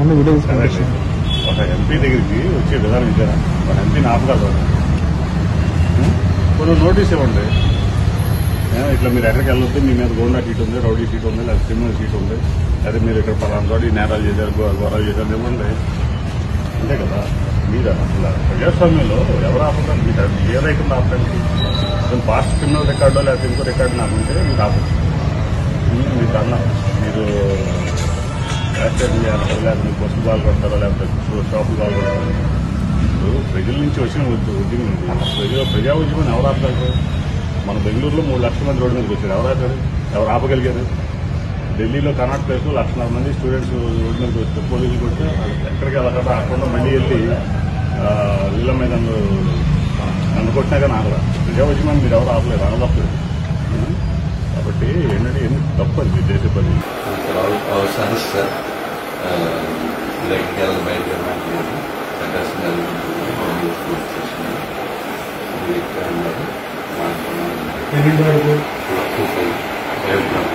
Only village కదండి. ఒక MP దగ్గరికి వచ్చే విధానం ఇచ్చారా ఒక ఎంపీని ఆపగలరు కొన్ని నోటీస్ ఇవ్వండి ఏ, ఇట్లా మీరు ఎక్కడికి వెళ్ళొద్దు మీ మీద గోండా సీట్ ఉంది రౌడీ సీట్ ఉంది లేదా క్రిమినల్ సీట్ ఉంది అదే మీరు ఇక్కడ పలానా చోట ఈ నేరాలు చేశారు ఘో- ఘోరాలు చేశారు ఇవ్వండి అంతే కదా మీరు అసలు ప్రజాస్వామ్యంలో ఎవరు ఆపడం మీకు అది ఏ రైతులు ఆపడానికి కొన్ని పాస్ట్ క్రిమినల్ రికార్డో లేకపోతే ఇంకో రికార్డు నాకు ఉంటే మీకు ఆపచ్చు మీకు అన్న మీరు యాక్సిడెంట్ చేయాలి లేకపోతే మీకు బస్సు బాల్ కొడతారో లేకపోతే షాపులు బాల్ కొడతారో ఇప్పుడు ప్రజల నుంచి వచ్చిన ఉద్య- ఉద్యమం ఇది ప్రజా ప్రజా ఉద్యమం ఎవరు ఆపగలరు మన బెంగళూరులో మూడు లక్షల మంది రోడ్డు మీదకి వచ్చారు ఎవరు ఆపారు ఎవరు ఆపగలిగారు ఢిల్లీలో కర్ణాటక ప్లేస్లో లక్షన్నర మంది స్టూడెంట్స్ రోడ్డు మీదకి వస్తే పోలీసులు కొడితే ఎక్కడికి వెళ్ళకుండా రాకుండా మళ్ళీ వెళ్ళి ఆ, ఇళ్ళ మీద నన్ను నన్ను కొట్టినా కానీ ఆగల ప్రజా ఉద్యమాన్ని మీరు ఎవరు ఆపలేదు అనలేదు కాబట్టి ఏంటంటే ఎందుకు తప్పు అది మీరు చేసే పని all our sons, sir, uh, electrical, biomechanical, professional, all schools చేసినారు. ఇది ఇక్కడ ఉన్నారు. మాట్లాడుతున్నారు. ఎన్నింటి వరకు Two five, five o'clock.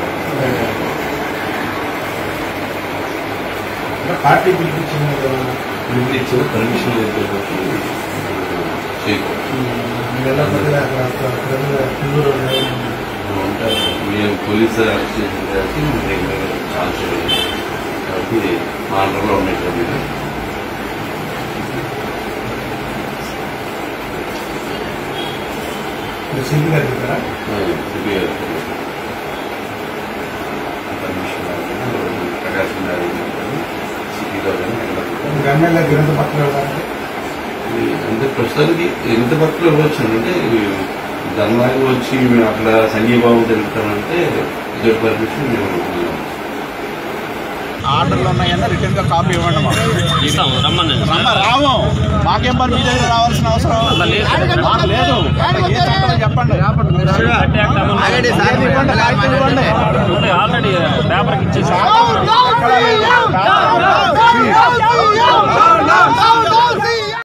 Party పిలిపించింది కదా ఇప్పుడు ఇచ్చిన పర్మిషన్ లేకపోతే చేయకూడదు వెళ్ళకపోతే అక్కడ అక్కడ హిందూరు ఉంటారు మేము పోలీసు అరెస్ట్ చేసిన కాబట్టి రెగ్యులర్ కాల్ చేయలేదు కాబట్టి మా అండర్లో ఉన్నట్టు మీరు సిపి గారు చెప్పారా సిబిఐ పర్మిషన్ ప్రకాశం గారు సిటీలో మీకు ఎమ్మెల్యే గిరంత పక్కన వెళ్ళడానికి అంటే ప్రస్తుతానికి ఎంత పక్కన ఇవ్వచ్చు అంటే ధర్మానికి వచ్చి మేము అక్కడ సంఘీభావం తెలుపుతామంటే ఇద్దరు పర్మిషన్ మేము అనుకున్నాం ఆర్డర్లు ఉన్నాయన్న రిటర్న్ గా కాపీ ఇవ్వండి మాకు ఇస్తాం రమ్మని రమ్మ రాము మాకేం పని మీ దగ్గర రావాల్సిన అవసరం మాకు లేదు ఏ చట్టం చెప్పండి ఏది ఇవ్వండి, కాగితం ఇవ్వండి. ఆల్రెడీ పేపర్కి ఇచ్చేసి ఎక్కడ లేదు.